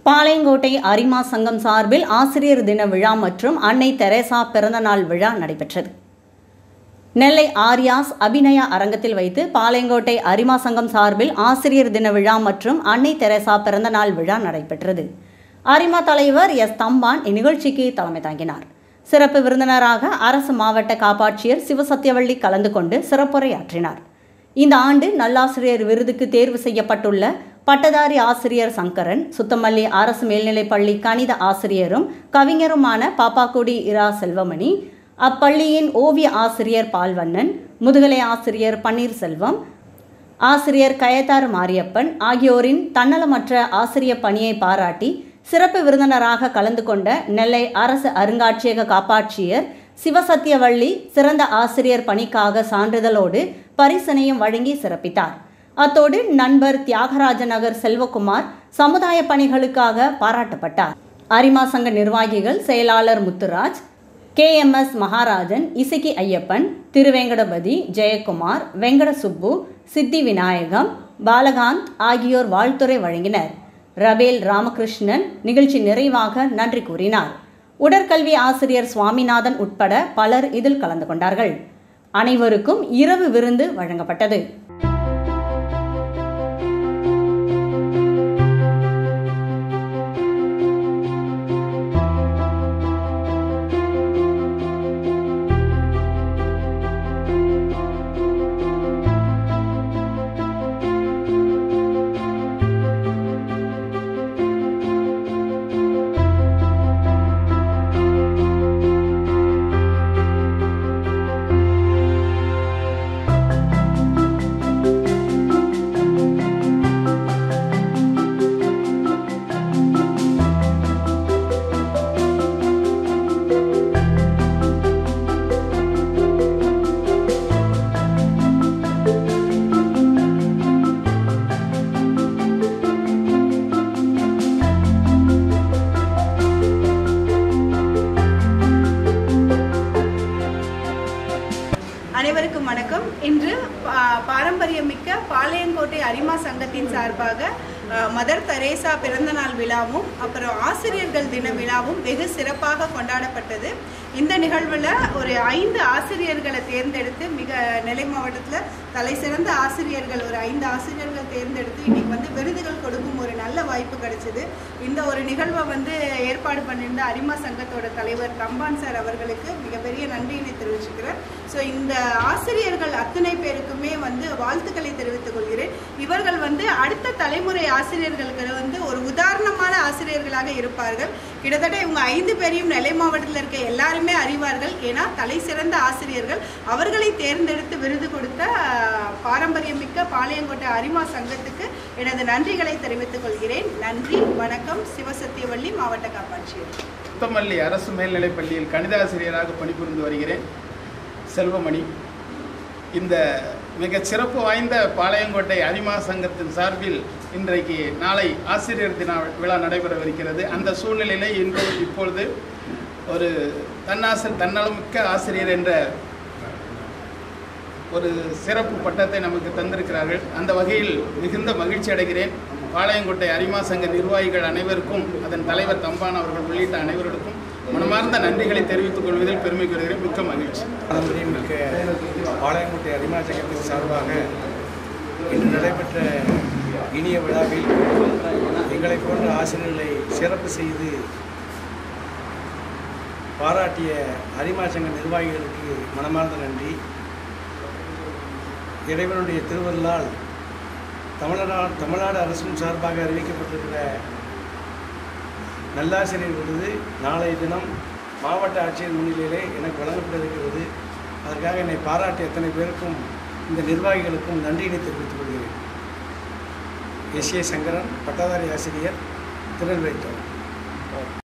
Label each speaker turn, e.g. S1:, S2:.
S1: பாளையங்கோட்டை அரிமா சங்கம் சார்பில் ஆசிரியர் தின விழா மற்றும் அன்னை தெரேசா பிறந்தநாள் விழா நடைபெற்றது நெல்லை ஆரியாஸ் அபிநயா அரங்கத்தில் வைத்து பாளையங்கோட்டை அரிமா சங்கம் சார்பில் ஆசிரியர் தின விழா மற்றும் அன்னை தெரேசா பிறந்தநாள் விழா நடைபெற்றது அரிமா தலைவர் எஸ் தம்பான் இந்நிகழ்ச்சிக்கு தலைமை தாங்கினார் சிறப்பு விருந்தினராக அரசு மாவட்ட காப்பாட்சியர் சிவசத்தியவள்ளி கலந்து கொண்டு சிறப்புரையாற்றினார் இந்த ஆண்டு நல்லாசிரியர் விருதுக்கு தேர்வு செய்யப்பட்டுள்ள பட்டதாரி ஆசிரியர் சங்கரன் சுத்தமல்லி அரசு மேல்நிலைப்பள்ளி கணித ஆசிரியரும் கவிஞருமான பாப்பாக்குடி இரா செல்வமணி அப்பள்ளியின் ஓவிய ஆசிரியர் பால்வண்ணன் முதுகலை ஆசிரியர் பன்னீர்செல்வம் ஆசிரியர் கயத்தாறு மாரியப்பன் ஆகியோரின் தன்னலமற்ற ஆசிரியர் பணியை பாராட்டி சிறப்பு விருந்தினராக கலந்து கொண்ட நெல்லை அரசு அருங்காட்சியக காப்பாட்சியர் சிவசத்தியவள்ளி சிறந்த ஆசிரியர் பணிக்காக சான்றிதழோடு பரிசனையும் வழங்கி சிறப்பித்தார் அத்தோடு நண்பர் தியாகராஜ நகர் செல்வகுமார் சமுதாய பணிகளுக்காக பாராட்டப்பட்டார் அரிமா சங்க நிர்வாகிகள் செயலாளர் Muthuraj K M S Maharajan Isakki Ayyappan Thiruvengadapathi Jayakumar Venkata Subbu Siddhi Vinayagam பாலகாந்த் ஆகியோர் வாழ்த்துரை வழங்கினர் ரபேல் ராமகிருஷ்ணன் நிகழ்ச்சி நிறைவாக நன்றி கூறினார் உடற்கல்வி ஆசிரியர் சுவாமிநாதன் உட்பட பலர் இதில் கலந்து கொண்டார்கள் அனைவருக்கும் இரவு விருந்து வழங்கப்பட்டது
S2: அனைவருக்கும் வணக்கம் இன்று பா- பாரம்பரியமிக்க பாளையங்கோட்டை அரிமா சங்கத்தின் சார்பாக அஹ், மதர் தெரேசா பிறந்தநாள் விழாவும் அப்புறம் ஆசிரியர்கள் தின விழாவும் வெகு சிறப்பாக கொண்டாடப்பட்டது இந்த நிகழ்வில் ஒரு ஐந்து ஆசிரியர்களை தேர்ந்தெடுத்து மிக நெல்லை மாவட்டத்தில் தலை சிறந்த ஆசிரியர்கள் ஒரு ஐந்து ஆசிரியர்கள் தேர்ந்தெடுத்து இன்னைக்கு வந்து விருதுகள் கொடுக்கும் ஒரு நல்ல வாய்ப்பு கிடைச்சது இந்த ஒரு நிகழ்வை வந்து ஏற்பாடு பண்ணியிருந்த அரிமா சங்கத்தோட தலைவர் தம்பான் சார் அவர்களுக்கு மிகப்பெரிய நன்றியினை தெரிவிச்சுக்கிறேன் ஸோ இந்த ஆசிரியர்கள் அத்தனை பேருக்குமே வந்து வாழ்த்துக்களை தெரிவித்துக் கொள்கிறேன் இவர்கள் வந்து அடுத்த தலைமுறை ஆசிரியர்களுக்கு வந்து ஒரு உதாரணமான ஆசிரியர்களாக இருப்பார்கள் கிட்டத்தட்ட இவங்க ஐந்து பேரையும் நெல்லை மாவட்டத்தில் இருக்க எல்லாருமே அறிவார்கள் ஏன்னா தலை சிறந்த ஆசிரியர்கள் அவர்களை தேர்ந்தெடுத்து விருது கொடுத்த அஹ், பாரம்பரியமிக்க பாளையங்கோட்டை அரிமா சங்கத்துக்கு எனது நன்றிகளை தெரிவித்துக் கொள்கிறேன் நன்றி வணக்கம் சிவசத்தியவள்ளி மாவட்ட காப்பாட்சியர்
S3: சுத்தமல்லி அரசு மேல்நிலைப் பள்ளியில் கணிதாசிரியராக பணிபுரிந்து வருகிறேன் செல்வமணி இந்த மிக சிறப்பு வாய்ந்த பாளையங்கோட்டை அரிமா சங்கத்தின் சார்பில் இன்றைக்கு நாளை ஆசிரியர் தின விழா நடைபெறவிருக்கிறது அந்த சூழ்நிலையிலே இன்று இப்பொழுது ஒரு தன்னாச தன்னலமிக்க ஆசிரியர் என்ற ஒரு சிறப்பு பட்டத்தை நமக்கு தந்திருக்கிறார்கள் அந்த வகையில் மிகுந்த மகிழ்ச்சி அடைகிறேன் பாளையங்கோட்டை அரிமா சங்க நிர்வாகிகள் அனைவருக்கும் அதன் தலைவர் தம்பான் அவர்கள் உள்ளிட்ட அனைவருக்கும் மனமார்ந்த நன்றிகளை தெரிவித்துக் கொள்வதில் பெருமை கொள்கிறேன் மிக்க மகிழ்ச்சி
S4: பாரம்பரியமிக்க பாளையங்கோட்டை அரிமாச்சகத்தின் சார்பாக இன்று நடைபெற்ற இனிய விழாவில் எங்களை போன்ற ஆசிரியர்களை சிறப்பு செய்து பாராட்டிய அரிமாச்சங்க நிர்வாகிகளுக்கு மனமார்ந்த நன்றி இறைவனுடைய திருவருளால் தமிழ்நாடு தமிழ்நாடு அரசின் சார்பாக அறிவிக்கப்பட்டிருக்கிற நல்லாசிரியர் விருது நாளைய தினம் மாவட்ட ஆட்சியர் முன்னிலையிலே எனக்கு வழங்கப்பட இருக்கிறது அதற்காக என்னை பாராட்டிய அத்தனை பேருக்கும் இந்த நிர்வாகிகளுக்கும் நன்றியினை தெரிவித்துக் கொள்கிறேன் எஸ் ஏ சங்கரன் பட்டாதாரி ஆசிரியர் திருநெல்வேலி